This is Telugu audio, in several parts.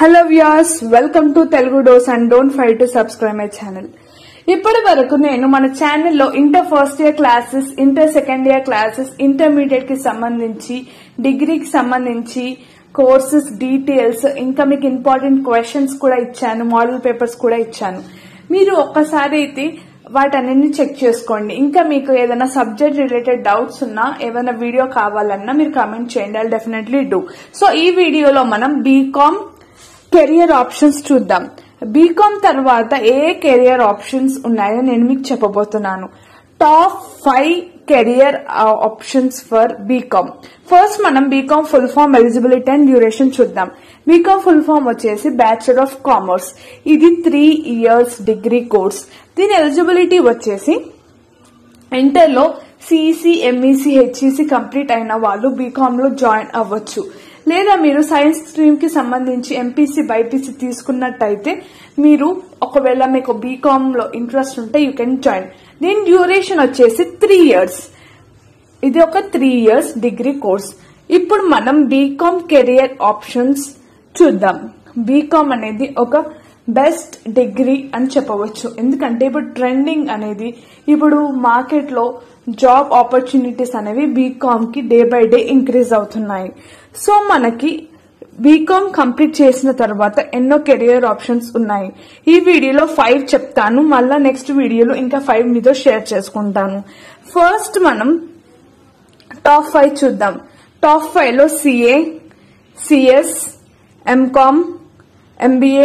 hello viewers welcome to Telugu dose and don't forget to subscribe my channel ఇప్పటి వరకు నేను మన ఛానల్లో inter first year classes inter second year classes intermediate కి సంబంధించి డిగ్రీకి సంబంధించి కోర్సెస్ డీటెయిల్స్ ఇంకా మీకు ఇంపార్టెంట్ క్వశ్చన్స్ కూడా ఇచ్చాను మోడల్ పేపర్స్ కూడా ఇచ్చాను మీరు ఒక్కసారి అయితే వాటన్నిటిని చెక్ చేసుకోండి ఇంకా మీకు ఏదైనా సబ్జెక్ట్ రిలేటెడ్ డౌట్స్ ఉన్నా ఏదైనా వీడియో కావాలన్నా మీరు కామెంట్ చేయండి ఐ డెఫినెట్లీ డూ సో ఈ వీడియోలో మనం బీకామ్ కెరియర్ ఆప్షన్స్ చూద్దాం బీకామ్ తర్వాత ఏ కెరియర్ ఆప్షన్స్ ఉన్నాయో నేను మీకు చెప్పబోతున్నాను top five career options for BCom first మనం BCom full form eligibility and duration చూద్దాం బీకామ్ ఫుల్ ఫామ్ వచ్చేసి బ్యాచులర్ ఆఫ్ కామర్స్ ఇది త్రీ ఇయర్స్ డిగ్రీ కోర్స్ దీని ఎలిజిబిలిటీ వచ్చేసి ఇంటర్లో సిఈసి ఎంఈసి హెచ్ఈసి కంప్లీట్ అయిన వాళ్ళు బీకామ్ లో జాయిన్ అవ్వచ్చు లేదా మీరు సైన్స్ స్ట్రీమ్ కి సంబంధించి ఎంపీసీ బైపీసీ తీసుకున్నట్టయితే మీరు ఒకవేళ మీకు బీకామ్ లో ఇంట్రెస్ట్ ఉంటే యూ కెన్ జాయిన్ దీని డ్యూరేషన్ వచ్చేసి త్రీ ఇయర్స్ ఇది ఒక త్రీ ఇయర్స్ డిగ్రీ కోర్స్ ఇప్పుడు మనం బీకామ్ కెరియర్ ఆప్షన్స్ చూద్దాం బీకామ్ అనేది ఒక బెస్ట్ డిగ్రీ అని చెప్పవచ్చు ఎందుకంటే ఇప్పుడు ట్రెండింగ్ అనేది ఇప్పుడు మార్కెట్ లో జాబ్ ఆపర్చునిటీస్ అనేవి బీకామ్ కి డే బై డే ఇంక్రీజ్ అవుతున్నాయి సో మనకి బీకామ్ కంప్లీట్ చేసిన తర్వాత ఎన్నో కెరియర్ ఆప్షన్స్ ఉన్నాయి ఈ వీడియోలో ఫైవ్ చెప్తాను మళ్ళా నెక్స్ట్ వీడియోలో ఇంకా ఫైవ్ మీతో షేర్ చేసుకుంటాను ఫస్ట్ మనం టాప్ ఫైవ్ చూద్దాం టాప్ ఫైవ్ లో సిఏ సిఎస్ ఎంకామ్ ఎంబీఏ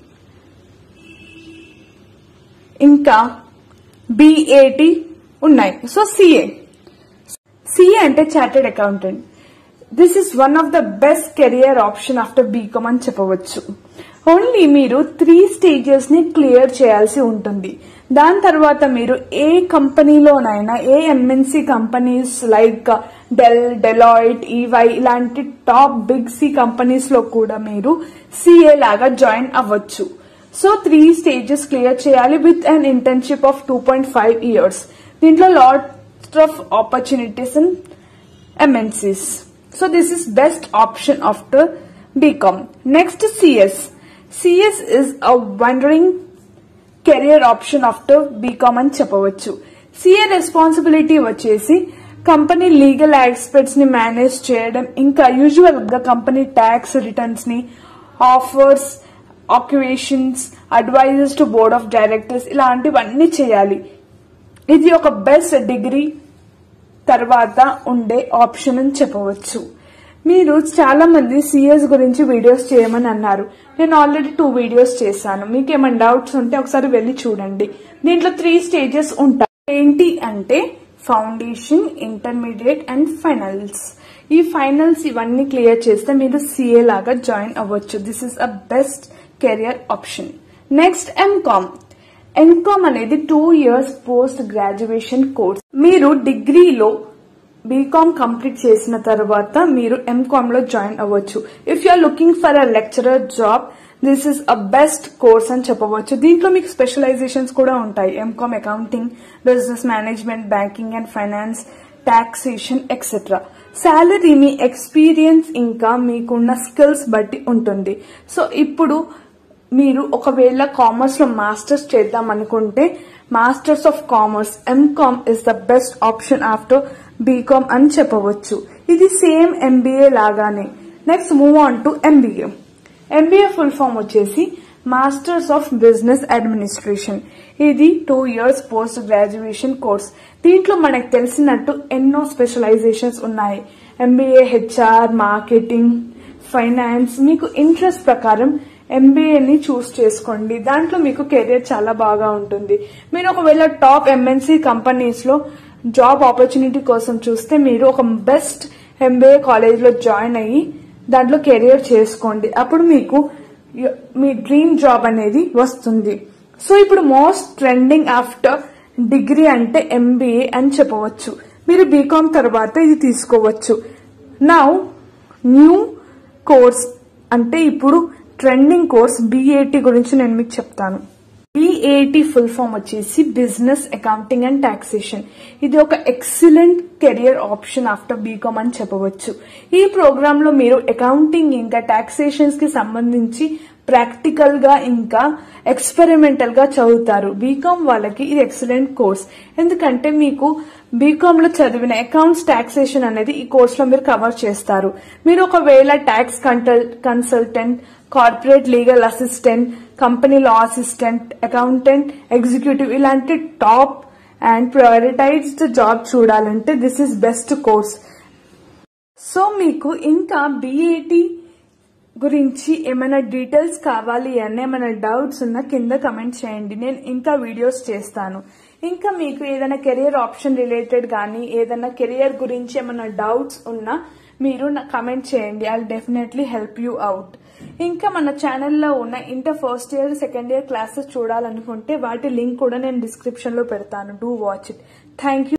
ఇంకా బిఏటి ఉన్నాయి సో సిఏ సిఏ అంటే chartered accountant this is one of the best career option after BCom అని చెప్పవచ్చు ఓన్లీ మీరు త్రీ స్టేజెస్ ని క్లియర్ చేయాల్సి ఉంటుంది దాని తర్వాత మీరు ఏ కంపెనీలోనైనా ఏ MNC companies like Dell Deloitte EY ఇలాంటి టాప్ బిగ్ సి కంపెనీస్ లో కూడా మీరు సిఏ లాగా జాయిన్ అవ్వచ్చు సో త్రీ స్టేజెస్ క్లియర్ చేయాలి with an internship of two point five years దీంట్లో lot of opportunities in MNCs so this is best option after BCom next CS CS is a wondering career option after BCom అని చెప్పవచ్చు సిఏ రెస్పాన్సిబిలిటీ వచ్చేసి కంపెనీ లీగల్ ఆస్పెక్ట్స్ ని మేనేజ్ చేయడం ఇంకా యూజువల్ గా కంపెనీ ట్యాక్స్ రిటర్న్స్ ని offers acquisitions advisers to board of directors ఇలాంటివన్నీ చేయాలి ఇది ఒక బెస్ట్ డిగ్రీ తర్వాత ఉండే ఆప్షన్ అని చెప్పవచ్చు మీరు చాలా మంది సిఎస్ గురించి వీడియోస్ చేయమని అన్నారు నేను ఆల్రెడీ టూ వీడియోస్ చేశాను మీకు ఏమైనా డౌట్స్ ఉంటే ఒకసారి వెళ్ళి చూడండి దీంట్లో త్రీ స్టేజెస్ ఉంటాయి ఏంటి అంటే ఫౌండేషన్ ఇంటర్మీడియట్ అండ్ ఫైనల్స్ ఈ ఫైనల్స్ ఇవన్నీ క్లియర్ చేస్తే మీరు సిఏ లాగా జాయిన్ అవ్వచ్చు this is a best career option next MCom MCom అనేది two years post graduation course మీరు డిగ్రీలో బీకామ్ కంప్లీట్ చేసిన తర్వాత మీరు ఎంకామ్ లో జాయిన్ అవ్వచ్చు if are looking for a lecturer job this is a best course అని చెప్పవచ్చు దీంట్లో మీకు స్పెషలైజేషన్స్ కూడా ఉంటాయి MCom accounting business management banking and finance taxation etcetera salary మీ ఎక్స్పీరియన్స్ ఇంకా మీకున్న స్కిల్స్ బట్టి ఉంటుంది సో ఇప్పుడు మీరు ఒకవేళ కామర్స్ లో మాస్టర్స్ చేద్దాం అనుకుంటే masters of commerce MCom is the best option after BCom అని చెప్పవచ్చు ఇది సేమ్ ఎంబీఏ లాగానే next move on to MBA MBA full form వచ్చేసి మాస్టర్స్ ఆఫ్ బిజినెస్ అడ్మినిస్ట్రేషన్ ఇది two years post graduation course దీంట్లో మనకు తెలిసినట్టు ఎన్నో స్పెషలైజేషన్స్ ఉన్నాయి ఎంబీఏ హెచ్ఆర్ మార్కెటింగ్ ఫైనాన్స్ మీకు ఇంట్రెస్ట్ ప్రకారం ఎంబీఏని చూస్ చేసుకోండి దాంట్లో మీకు కెరీర్ చాలా బాగా ఉంటుంది మీరు ఒకవేళ టాప్ ఎంఎన్సీ కంపెనీస్ లో జాబ్ ఆపర్చునిటీ కోసం చూస్తే మీరు ఒక బెస్ట్ ఎంబీఏ కాలేజ్ లో జాయిన్ అయ్యి దాంట్లో కెరియర్ చేసుకోండి అప్పుడు మీకు మీ డ్రీమ్ జాబ్ అనేది వస్తుంది సో ఇప్పుడు మోస్ట్ ట్రెండింగ్ ఆఫ్టర్ డిగ్రీ అంటే ఎంబీఏ అని చెప్పవచ్చు మీరు బీకామ్ తర్వాత ఇది తీసుకోవచ్చు నౌ న్యూ కోర్స్ అంటే ఇప్పుడు ట్రెండింగ్ కోర్స్ బీఏటి గురించి నేను మీకు చెప్తాను బిఏటి ఫుల్ ఫామ్ వచ్చేసి బిజినెస్ అకౌంటింగ్ అండ్ టాక్సేషన్ ఇది ఒక excellent career option after BCom అని చెప్పవచ్చు ఈ ప్రోగ్రామ్ లో మీరు అకౌంటింగ్ ఇంకా టాక్సేషన్స్ కి సంబంధించి ప్రాక్టికల్ గా ఇంకా ఎక్స్పెరిమెంటల్ గా చదువుతారు బీకామ్ వాళ్ళకి ఇది ఎక్సలెంట్ కోర్స్ ఎందుకంటే మీకు బీకామ్ లో చదివిన అకౌంట్స్ టాక్సేషన్ అనేది ఈ కోర్స్ లో మీరు కవర్ చేస్తారు మీరు ఒకవేళ tax consultant corporate legal assistant company law assistant accountant executive ఇలాంటి టాప్ అండ్ ప్రయారిటైజ్డ్ జాబ్ చూడాలంటే this is best course so మీకు ఇంకా బీఏటి గురించి ఏమైనా డీటెయిల్స్ కావాలి అని ఏమైనా డౌట్స్ ఉన్నా కింద కమెంట్ చేయండి నేను ఇంకా వీడియోస్ చేస్తాను ఇంకా మీకు ఏదైనా కెరియర్ ఆప్షన్ రిలేటెడ్ కానీ ఏదైనా కెరియర్ గురించి ఏమైనా డౌట్స్ ఉన్నా మీరు నా కమెంట్ చేయండి I definitely help you out ఇంకా మన ఛానల్లో ఉన్న inter first year second year classes చూడాలనుకుంటే వాటి లింక్ కూడా నేను డిస్క్రిప్షన్ లో పెడతాను do watch it thank you